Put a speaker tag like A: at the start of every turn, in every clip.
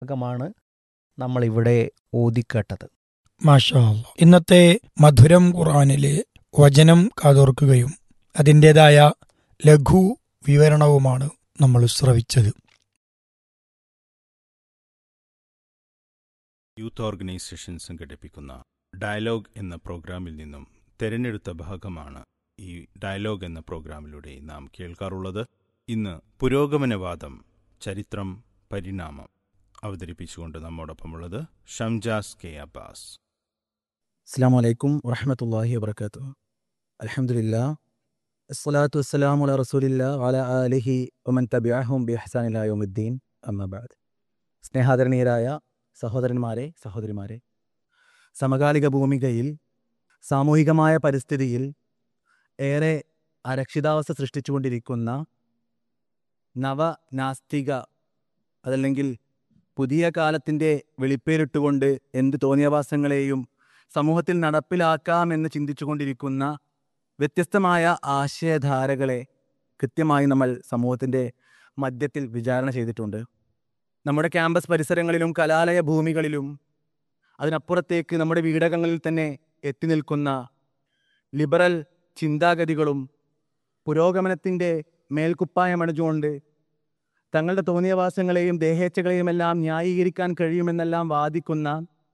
A: ഭാഗമാണ് നമ്മളിവിടെ ഓതിക്കേട്ടത്
B: മാഷാ അല്ലാ. ഇന്നത്തെ മധുരം ഖുർആനിലെ വചനം കാതോർക്കുകയും അതിൻ്റെതായ ലഘു വിവരണവുമാണ് നമ്മൾ ശ്രവിച്ചത്
C: യൂത്ത് ഓർഗനൈസേഷൻ സംഘടിപ്പിക്കുന്ന ഡയലോഗ് എന്ന പ്രോഗ്രാമിൽ നിന്നും തിരഞ്ഞെടുത്ത ഭാഗമാണ് ഈ ഡയലോഗ് എന്ന പ്രോഗ്രാമിലൂടെ നാം കേൾക്കാറുള്ളത് ഇന്ന് പുരോഗമനവാദം ചരിത്രം പരിണാമം അവതരിപ്പിച്ചുകൊണ്ട് നമ്മോടൊപ്പമുള്ളത് ഷംജാസ് കെ അബ്ബാസ്
D: അസ്സാം വലൈക്കും വറഹമത്തല്ലാഹി വബർക്കാത്തു അലഹമുല്ലാ അസ്സലാത്തു വസ്സലാമു അല റസൂലില്ല അല അലിഹി ഒമൻ തബിഅഹും ബി ഹസാനിലായുദ്ദീൻ അമ്മബാദ് സ്നേഹാദരണീയരായ സഹോദരന്മാരെ സഹോദരിമാരെ സമകാലിക ഭൂമികയിൽ സാമൂഹികമായ പരിസ്ഥിതിയിൽ ഏറെ അരക്ഷിതാവസ്ഥ സൃഷ്ടിച്ചുകൊണ്ടിരിക്കുന്ന നവനാസ്തിക അതല്ലെങ്കിൽ പുതിയ കാലത്തിൻ്റെ വെളിപ്പേരിട്ടുകൊണ്ട് എന്ത് തോന്നിയവാസങ്ങളെയും സമൂഹത്തിൽ നടപ്പിലാക്കാമെന്ന് ചിന്തിച്ചുകൊണ്ടിരിക്കുന്ന വ്യത്യസ്തമായ ആശയധാരകളെ കൃത്യമായി നമ്മൾ സമൂഹത്തിൻ്റെ മധ്യത്തിൽ വിചാരണ ചെയ്തിട്ടുണ്ട് നമ്മുടെ ക്യാമ്പസ് പരിസരങ്ങളിലും കലാലയ ഭൂമികളിലും അതിനപ്പുറത്തേക്ക് നമ്മുടെ വീടകങ്ങളിൽ തന്നെ എത്തി നിൽക്കുന്ന ലിബറൽ ചിന്താഗതികളും പുരോഗമനത്തിൻ്റെ മേൽക്കുപ്പായമണിഞ്ഞുകൊണ്ട് തങ്ങളുടെ തോന്നിയവാസങ്ങളെയും ദേഹേച്ഛകളെയും എല്ലാം ന്യായീകരിക്കാൻ കഴിയുമെന്നെല്ലാം വാദിക്കുന്ന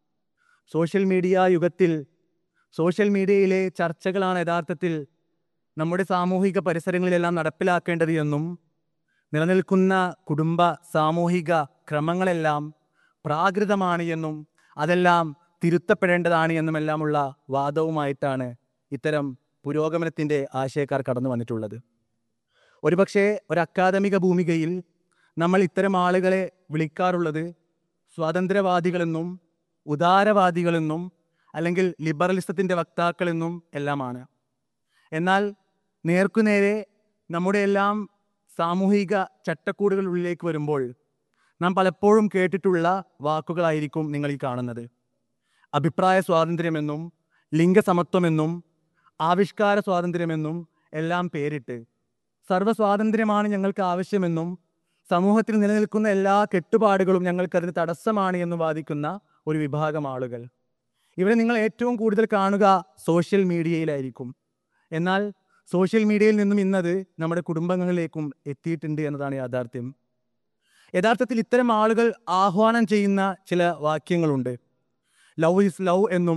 D: സോഷ്യൽ മീഡിയ യുഗത്തിൽ സോഷ്യൽ മീഡിയയിലെ ചർച്ചകളാണ് യഥാർത്ഥത്തിൽ നമ്മുടെ സാമൂഹിക പരിസരങ്ങളിലെല്ലാം നടപ്പിലാക്കേണ്ടത് എന്നും നിലനിൽക്കുന്ന കുടുംബ സാമൂഹിക ക്രമങ്ങളെല്ലാം പ്രാകൃതമാണ് എന്നും അതെല്ലാം തിരുത്തപ്പെടേണ്ടതാണ് എന്നുമെല്ലാമുള്ള വാദവുമായിട്ടാണ് ഇത്തരം പുരോഗമനത്തിൻ്റെ ആശയക്കാർ കടന്നു വന്നിട്ടുള്ളത് ഒരുപക്ഷെ ഒരു അക്കാദമിക ഭൂമികയിൽ നമ്മൾ ഇത്തരം ആളുകളെ വിളിക്കാറുള്ളത് സ്വാതന്ത്ര്യവാദികളെന്നും ഉദാരവാദികളെന്നും അല്ലെങ്കിൽ ലിബറലിസത്തിൻ്റെ വക്താക്കളെന്നും എല്ലാമാണ് എന്നാൽ നേർക്കുനേരെ നമ്മുടെ എല്ലാം സാമൂഹിക ചട്ടക്കൂടുകളുള്ളിലേക്ക് വരുമ്പോൾ നാം പലപ്പോഴും കേട്ടിട്ടുള്ള വാക്കുകളായിരിക്കും നിങ്ങൾ ഈ കാണുന്നത് അഭിപ്രായ സ്വാതന്ത്ര്യമെന്നും ലിംഗസമത്വമെന്നും ആവിഷ്കാര സ്വാതന്ത്ര്യമെന്നും എല്ലാം പേരിട്ട് സർവ്വസ്വാതന്ത്ര്യമാണ് ഞങ്ങൾക്ക് ആവശ്യമെന്നും സമൂഹത്തിൽ നിലനിൽക്കുന്ന എല്ലാ കെട്ടുപാടുകളും ഞങ്ങൾക്കതിന് തടസ്സമാണ് എന്ന് വാദിക്കുന്ന ഒരു വിഭാഗം ആളുകൾ ഇവിടെ നിങ്ങൾ ഏറ്റവും കൂടുതൽ കാണുക സോഷ്യൽ മീഡിയയിലായിരിക്കും എന്നാൽ സോഷ്യൽ മീഡിയയിൽ നിന്നും ഇന്നത് നമ്മുടെ കുടുംബങ്ങളിലേക്കും എത്തിയിട്ടുണ്ട് എന്നതാണ് യാഥാർത്ഥ്യം യഥാർത്ഥത്തിൽ ഇത്തരം ആളുകൾ ആഹ്വാനം ചെയ്യുന്ന ചില വാക്യങ്ങളുണ്ട് ലവ് ഇസ് ലവ് എന്നും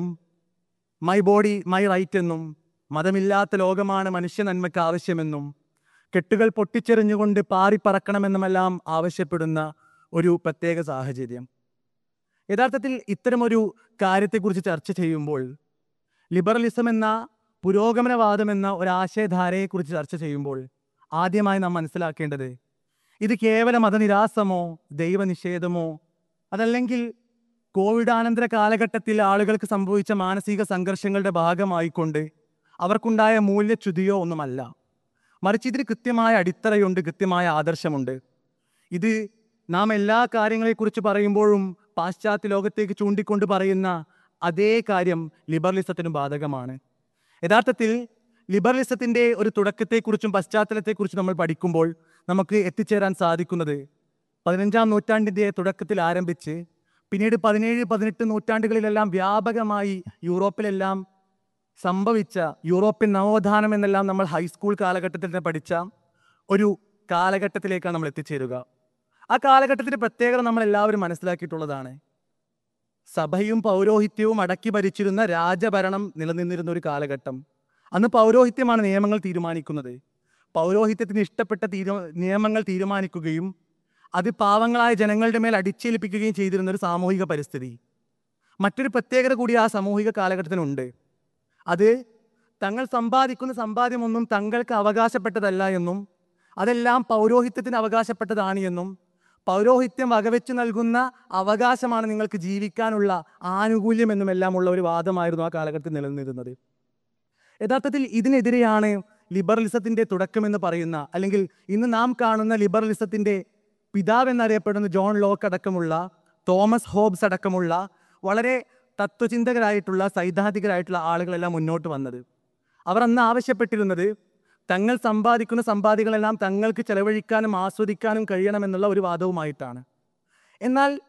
D: മൈ ബോഡി മൈ റൈറ്റ് എന്നും മതമില്ലാത്ത ലോകമാണ് മനുഷ്യ നന്മയ്ക്ക് ആവശ്യമെന്നും കെട്ടുകൾ പൊട്ടിച്ചെറിഞ്ഞുകൊണ്ട് പാറിപ്പറക്കണമെന്നുമെല്ലാം ആവശ്യപ്പെടുന്ന ഒരു പ്രത്യേക സാഹചര്യം യഥാർത്ഥത്തിൽ ഇത്തരമൊരു കാര്യത്തെക്കുറിച്ച് ചർച്ച ചെയ്യുമ്പോൾ ലിബറലിസം എന്ന പുരോഗമനവാദം എന്ന ഒരാശയധാരയെക്കുറിച്ച് ചർച്ച ചെയ്യുമ്പോൾ ആദ്യമായി നാം മനസ്സിലാക്കേണ്ടത് ഇത് കേവല മതനിരാസമോ ദൈവനിഷേധമോ അതല്ലെങ്കിൽ കോവിഡാനന്തര കാലഘട്ടത്തിൽ ആളുകൾക്ക് സംഭവിച്ച മാനസിക സംഘർഷങ്ങളുടെ ഭാഗമായിക്കൊണ്ട് അവർക്കുണ്ടായ മൂല്യച്യുതിയോ ഒന്നുമല്ല മറിച്ച് ഇതിന് കൃത്യമായ അടിത്തറയുണ്ട് കൃത്യമായ ആദർശമുണ്ട് ഇത് നാം എല്ലാ കാര്യങ്ങളെക്കുറിച്ച് പറയുമ്പോഴും പാശ്ചാത്യ ലോകത്തേക്ക് ചൂണ്ടിക്കൊണ്ട് പറയുന്ന അതേ കാര്യം ലിബറലിസത്തിനും ബാധകമാണ് യഥാർത്ഥത്തിൽ ലിബറലിസത്തിൻ്റെ ഒരു തുടക്കത്തെക്കുറിച്ചും പശ്ചാത്തലത്തെക്കുറിച്ചും നമ്മൾ പഠിക്കുമ്പോൾ നമുക്ക് എത്തിച്ചേരാൻ സാധിക്കുന്നത് പതിനഞ്ചാം നൂറ്റാണ്ടിൻ്റെ തുടക്കത്തിൽ ആരംഭിച്ച് പിന്നീട് പതിനേഴ് പതിനെട്ട് നൂറ്റാണ്ടുകളിലെല്ലാം വ്യാപകമായി യൂറോപ്പിലെല്ലാം സംഭവിച്ച യൂറോപ്യൻ നവോത്ഥാനം എന്നെല്ലാം നമ്മൾ ഹൈസ്കൂൾ കാലഘട്ടത്തിൽ തന്നെ പഠിച്ച ഒരു കാലഘട്ടത്തിലേക്കാണ് നമ്മൾ എത്തിച്ചേരുക ആ കാലഘട്ടത്തിൻ്റെ പ്രത്യേകത നമ്മൾ എല്ലാവരും മനസ്സിലാക്കിയിട്ടുള്ളതാണ് സഭയും പൗരോഹിത്യവും അടക്കി ഭരിച്ചിരുന്ന രാജഭരണം നിലനിന്നിരുന്ന ഒരു കാലഘട്ടം അന്ന് പൗരോഹിത്യമാണ് നിയമങ്ങൾ തീരുമാനിക്കുന്നത് പൗരോഹിത്യത്തിന് ഇഷ്ടപ്പെട്ട തീരു നിയമങ്ങൾ തീരുമാനിക്കുകയും അത് പാവങ്ങളായ ജനങ്ങളുടെ മേൽ അടിച്ചേൽപ്പിക്കുകയും ചെയ്തിരുന്ന ഒരു സാമൂഹിക പരിസ്ഥിതി മറ്റൊരു പ്രത്യേകത കൂടി ആ സാമൂഹിക കാലഘട്ടത്തിനുണ്ട് അത് തങ്ങൾ സമ്പാദിക്കുന്ന സമ്പാദ്യമൊന്നും തങ്ങൾക്ക് അവകാശപ്പെട്ടതല്ല എന്നും അതെല്ലാം പൗരോഹിത്യത്തിന് അവകാശപ്പെട്ടതാണ് എന്നും പൗരോഹിത്യം വകവെച്ച് നൽകുന്ന അവകാശമാണ് നിങ്ങൾക്ക് ജീവിക്കാനുള്ള ആനുകൂല്യം എന്നുമെല്ലാമുള്ള ഒരു വാദമായിരുന്നു ആ കാലഘട്ടത്തിൽ നിലനിന്നിരുന്നത് യഥാർത്ഥത്തിൽ ഇതിനെതിരെയാണ് ലിബറലിസത്തിൻ്റെ തുടക്കമെന്ന് പറയുന്ന അല്ലെങ്കിൽ ഇന്ന് നാം കാണുന്ന ലിബറലിസത്തിൻ്റെ പിതാവ് എന്നറിയപ്പെടുന്ന ജോൺ ലോക്ക് അടക്കമുള്ള തോമസ് ഹോബ്സ് അടക്കമുള്ള വളരെ തത്വചിന്തകരായിട്ടുള്ള സൈദ്ധാന്തികരായിട്ടുള്ള ആളുകളെല്ലാം മുന്നോട്ട് വന്നത് അവർ അന്ന് ആവശ്യപ്പെട്ടിരുന്നത് തങ്ങൾ സമ്പാദിക്കുന്ന സമ്പാദികളെല്ലാം തങ്ങൾക്ക് ചെലവഴിക്കാനും ആസ്വദിക്കാനും കഴിയണമെന്നുള്ള ഒരു വാദവുമായിട്ടാണ് എന്നാൽ